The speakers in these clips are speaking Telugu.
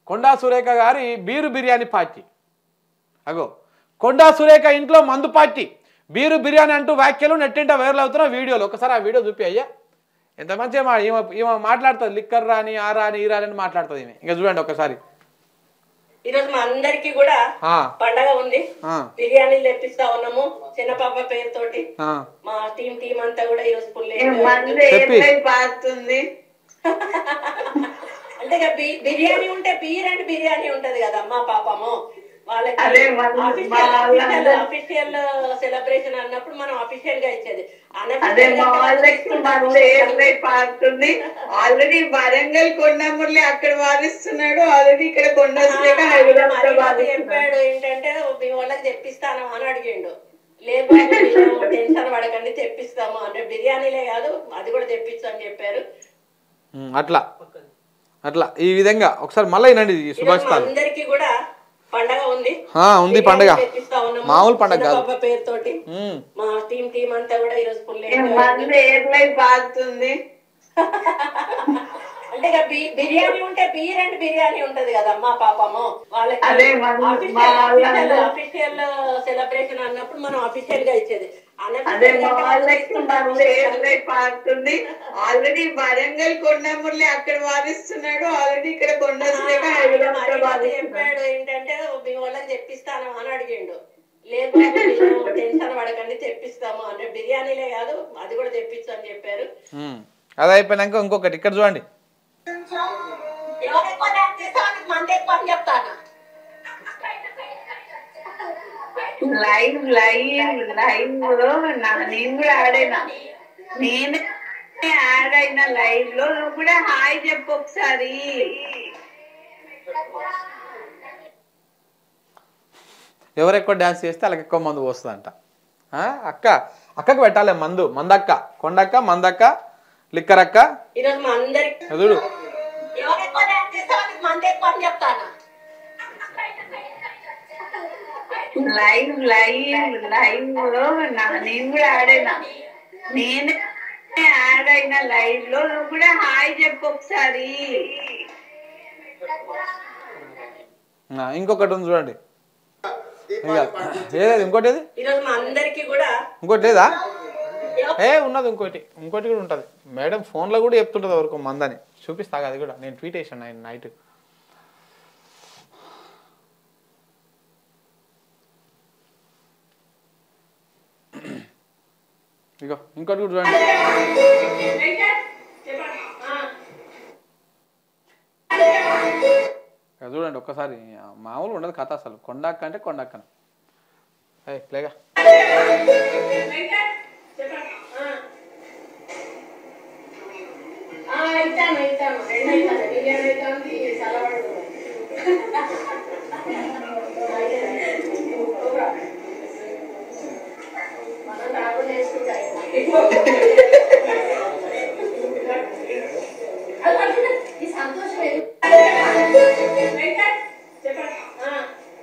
కొండా సురేఖ గారి బీరు బిర్యానీ పార్టీ అగో కొండా సురేఖ ఇంట్లో మందు పార్టీ బీరు బిర్యానీ అంటూ వ్యాఖ్యలు నెట్టింట వైరల్ అవుతున్న వీడియోలు ఒకసారి ఆ వీడియో చూపి అయ్యా ఎంత మంచిగా మా ఈమె ఈమె మాట్లాడుతుంది లిక్కర్ రాని ఆ రాని ఈ రాని అని మాట్లాడుతుంది ఈమె ఇంకా చూడండి ఒకసారి ఈరోజు మా అందరికి కూడా ఆ, పండగ ఉంది ఆ, బిర్యానీలు తెప్పిస్తా ఉన్నాము చిన్న పాప పేరుతోటి ఆ. మా టీం టీం అంతా కూడా ఈరోజు ఫుల్ మందు చెప్పి. ఏర్లై పారుతుంది అంటే ఇక బి- బిర్యానీ ఉంటే బీర్ అండ్ బిర్యానీ ఉంటది కదా అమ్మా పాపము వాళ్ళకి అదే మన- మా వాళ్ళందరూ- అఫీషియల్ సెలబ్రేషన్ అన్నప్పుడు మనం అఫీషియల్ గా ఇచ్చేది అదే మా వాళ్ళకి మందు ఏర్లై పారుతుంది ఆల్రెడీ వరంగల్ కొండమురళి అక్కడ వారిస్తున్నాడు ఆల్రెడీ ఇక్కడ కొండ సురేఖ హైదరాబాద్ లో మరి వారిస్తున్నాడు చెప్పాడు ఏంటంటే మీ వాళ్ళకి తెప్పిస్తాను అని అడిగిండు లేదు బాబు, మీరు టెన్షన్ పడకండి తెప్పిస్తాము అంటే బిర్యానీలే కాదు అది కూడా తెప్పించు అని చెప్పారు ఉమ్, అట్లా అట్లా ఈ విధంగా ఒకసారి మళ్ళీ వినండి ఈ ఈరోజు మా శుభాషితాలు అందరికి కూడా పండగ ఉంది ఆ, ఉంది పండగ బిర్యానీ తెప్పిస్తా ఉన్నాము. మామూలు పండగ చిన్న కాదు పాప పేరుతోటి ఉమ్, మా టీం టీం అంతా కూడా ఈరోజు ఫుల్ మందు ఏర్లై పారుతుంది అంటే ఇక బి- బిర్యానీ ఉంటే బీర్ అండ్ బిర్యానీ ఉంటది కదా అమ్మా పాపము వాళ్ళకి అదే మన- మా వాళ్ళందరూ- అఫీషియల్ సెలబ్రేషన్ అన్నప్పుడు మనం అఫీషియల్ గా ఇచ్చేది అదే మా వాళ్ళకి మందు ఏర్లై పారుతుంది ఆల్రెడీ వరంగల్ కొండమురళి అక్కడ వారిస్తున్నాడు ఆల్రెడీ ఇక్కడ కొండ సురేఖ హైదరాబాద్ లో వారిస్తున్నాడు చెప్పాడు ఏంటంటే మీ వాళ్ళకి తెప్పిస్తాను అని అడిగిండు లేదు బాబు, మీరు టెన్షన్ పడకండి తెప్పిస్తాము అంటే బిర్యానీలే కాదు అది కూడా తెప్పించు అని చెప్పారు ఉమ్. అది అయిపోయినాక ఇంకొకటి ఇక్కడ చూడండి ఎవరు ఎక్కువ డాన్స్ చేస్తే వాళ్ళకి మంది ఎక్కువ అని చెప్తాను లైవ్ లైవ్ లైవ్ లో నా నేను కూడా ఆడైనా నేనే యాడ్ అయిన లైవ్ లో నువ్వు కూడా హాయ్ చెప్పు ఒకసారి ఎవరు ఎక్కువ డ్యాన్స్ చేస్తే వాళ్ళకి ఎక్కువ మందు పోస్తుందంట ఆ, అక్క అక్కకు పెట్టాలి మందు మందక్క కొండక్క మందక్క లిక్కర్ అక్క ఈరోజు మా అందరికి చూడు ఎవరు ఎక్కువ డాన్స్ చేస్తే వాళ్ళకి మంది ఎక్కువ అని చెప్తాను లైవ్ లైవ్ లైవ్ లో నా నేను కూడా ఆడైనా నేనే యాడ్ అయిన లైవ్ లో నువ్వు కూడా హాయ్ చెప్పు ఒకసారి ఆ, ఇంకొకటి ఉంది చూడండి ఇంకా ఏది ఇంకోటి ఏది ఈరోజు మా అందరికి కూడా ఇంకోటి లేదా ఏ ఉన్నది ఇంకోటి ఇంకోటి కూడా ఉంటుంది మేడం ఫోన్లో కూడా చెప్తుంటుంది వరకు మందని చూపిస్తా అది కూడా నేను ట్వీట్ చేశాను ఆయన నైట్ ఇగో ఇంకోటి కూడా చూడండి ఇక చూడండి ఒక్కసారి మామూలు ఉండదు కథ అసలు కొండక్క అంటే కొండక్కన ఏ ప్లేగా ఆ, ఇచ్చాను ఇచ్చాను రెండు ఇచ్చాను బిర్యానీ ఇచ్చాను చల్లబడు మనం రాకుండా వేసుకుంటాం ఈ సంతోషం ఎందుకు? చెప్పండి ఆ.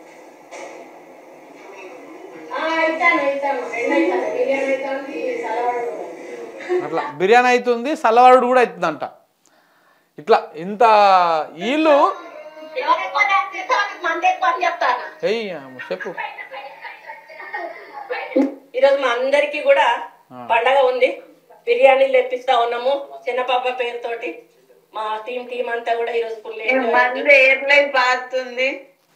ఆ, ఇచ్చాను ఇచ్చాను రెండు ఇచ్చాను బిర్యానీ ఇచ్చాను చల్లబడు అట్లా బిర్యానీ అవుతుంది సల్లవాడు కూడా అవుతుందంట ఇట్లా ఇంత వీళ్ళు ఎవరు ఎక్కువ డాన్స్ చేస్తే వాళ్ళకి మంది ఎక్కువ అని చెప్తాను ఏయ్ చెప్పు ఈరోజు మా అందరికి కూడా ఆ. పండగ ఉంది బిర్యానీలు తెప్పిస్తా ఉన్నాము చిన్న పాప పేరుతోటి మా టీం టీం అంతా కూడా ఈరోజు ఫుల్ మందు ఏర్లై పారుతుంది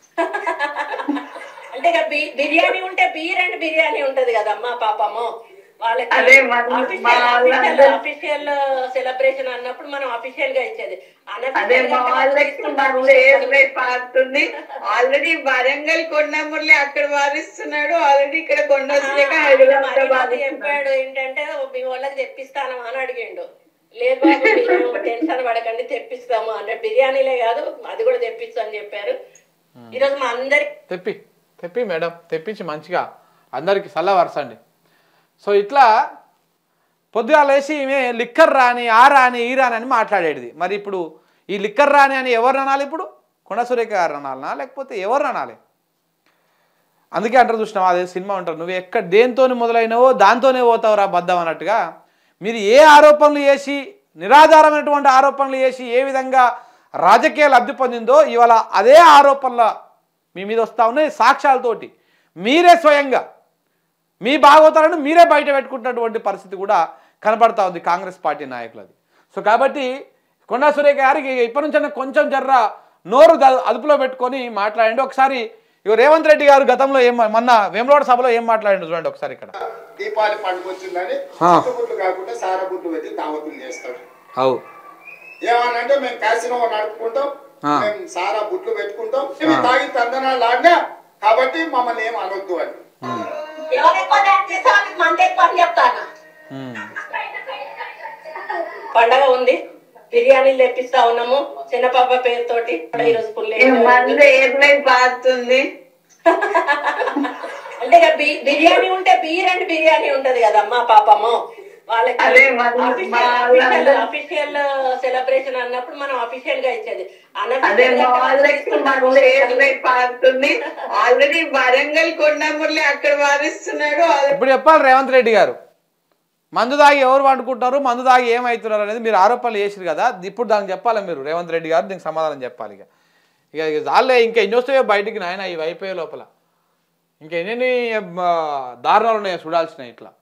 అంటే ఇక బి- బిర్యానీ ఉంటే బీర్ అండ్ బిర్యానీ ఉంటది కదా అమ్మా పాపము వాళ్ళకి అదే మన- మా వాళ్ళందరూ- అఫీషియల్ సెలబ్రేషన్ అన్నప్పుడు మనం అఫీషియల్ గా ఇచ్చేది అదే మా వాళ్ళకి మందు ఏర్లై పారుతుంది ఆల్రెడీ వరంగల్ కొండమురళి అక్కడ వారిస్తున్నాడు ఆల్రెడీ ఇక్కడ కొండ సురేఖ హైదరాబాద్ లో మరి వారిస్తున్నాడు చెప్పాడు ఏంటంటే మీ వాళ్ళకి తెప్పిస్తాను అని అడిగిండు లేదు బాబు, మీరు టెన్షన్ పడకండి తెప్పిస్తాము అంటే బిర్యానీలే కాదు అది కూడా తెప్పించు అని చెప్పారు ఈరోజు మా అందరి తెప్పి తెప్పి మేడం తెప్పించి మంచిగా అందరికి చల్లవరసండి సో ఇట్లా పొద్దుగా లేచి ఈమె లిక్కర్ రాని ఆ రాని ఈ రాని అని మాట్లాడేది మరి ఇప్పుడు ఈ లిక్కర్ రాని అని ఎవరు అనాలి ఇప్పుడు కొండ సురేఖ గారు అనాలనా లేకపోతే ఎవరు అనాలి అందుకే అంటారు చూసినావా అదే సినిమా ఉంటారు నువ్వు ఎక్కడ దేంతోని మొదలైనవో దాంతోనే పోతావురా బద్దం అన్నట్టుగా మీరు ఏ ఆరోపణలు చేసి నిరాధారమైనటువంటి ఆరోపణలు చేసి ఏ విధంగా రాజకీయ లబ్ధి పొందిందో ఇవాళ అదే ఆరోపణల మీ మీద వస్తూ ఉన్నాయి సాక్ష్యాలతోటి మీరే స్వయంగా మీ భాగవతాలను మీరే బయట పెట్టుకుంటున్నటువంటి పరిస్థితి కూడా కనబడతా ఉంది కాంగ్రెస్ పార్టీ నాయకులది సో కాబట్టి కొండా సురేఖ గారికి ఇప్పటి నుంచైనా కొంచెం జర్ర నోరు ద- అదుపులో పెట్టుకొని మాట్లాడండి ఒకసారి ఇగో రేవంత్ రెడ్డి గారు గతంలో ఏం మొన్న వేములవాడ సభలో ఏం మాట్లాడండి చూడండి ఒకసారి ఇక్కడ దీపావళి పండుగ వచ్చిందని ఆ. గుడ్లు కాకుండా సారా గుడ్లు పెట్టి దావతులు చేస్తాడు అవు ఏమనంటే మేము క్యాసినో నడుపుకుంటాం ఆ. మేము సారా బుట్లు పెట్టుకుంటాం ఇవి తాగి తందనాలు ఆడినా కాబట్టి మమ్మల్ని ఏం అనొద్దు అని ఎవరు ఎక్కువ డాన్స్ చేస్తే వాళ్ళకి మంది ఎక్కువ అని చెప్తాను పండగ ఉంది బిర్యానీలు తెప్పిస్తా ఉన్నాము చిన్నపాప పేరుతోటి ఈరోజు ఫుల్ మందు ఏర్లై పారుతుంది అంటే ఇక బి- బిర్యానీ ఉంటే బీర్ అండ్ బిర్యానీ ఉంటది కదమ్మా పాపము వాళ్ళకి అదే మరి మా వాళ్ళందరూ- అఫీషియల్ సెలబ్రేషన్ అన్నప్పుడు మనం అఫీషియల్ గా ఇచ్చేది అదే మా వాళ్ళకి మందు ఏర్లై పారుతుంది ఆల్రెడీ వరంగల్ కొండమురళి అక్కడ వారిస్తున్నాడు అది ఇప్పుడు చెప్పాలి రేవంత్ రెడ్డి గారు మందు దాగి ఎవరు వండుకుంటారు మందు దాగి ఏమవుతున్నారు అనేది మీరు ఆరోపణలు చేసారు కదా ఇప్పుడు దానికి చెప్పాలి మీరు రేవంత్ రెడ్డి గారు దీనికి సమాధానం చెప్పాలి ఇక ఇక ఇక చాలే ఇంకా ఎన్ని వస్తాయో బయటికి నాయన ఇవి అయిపోయే లోపల ఇంకా ఎన్ని దారుణాలు ఉన్నాయో చూడాల్సినవి ఇట్లా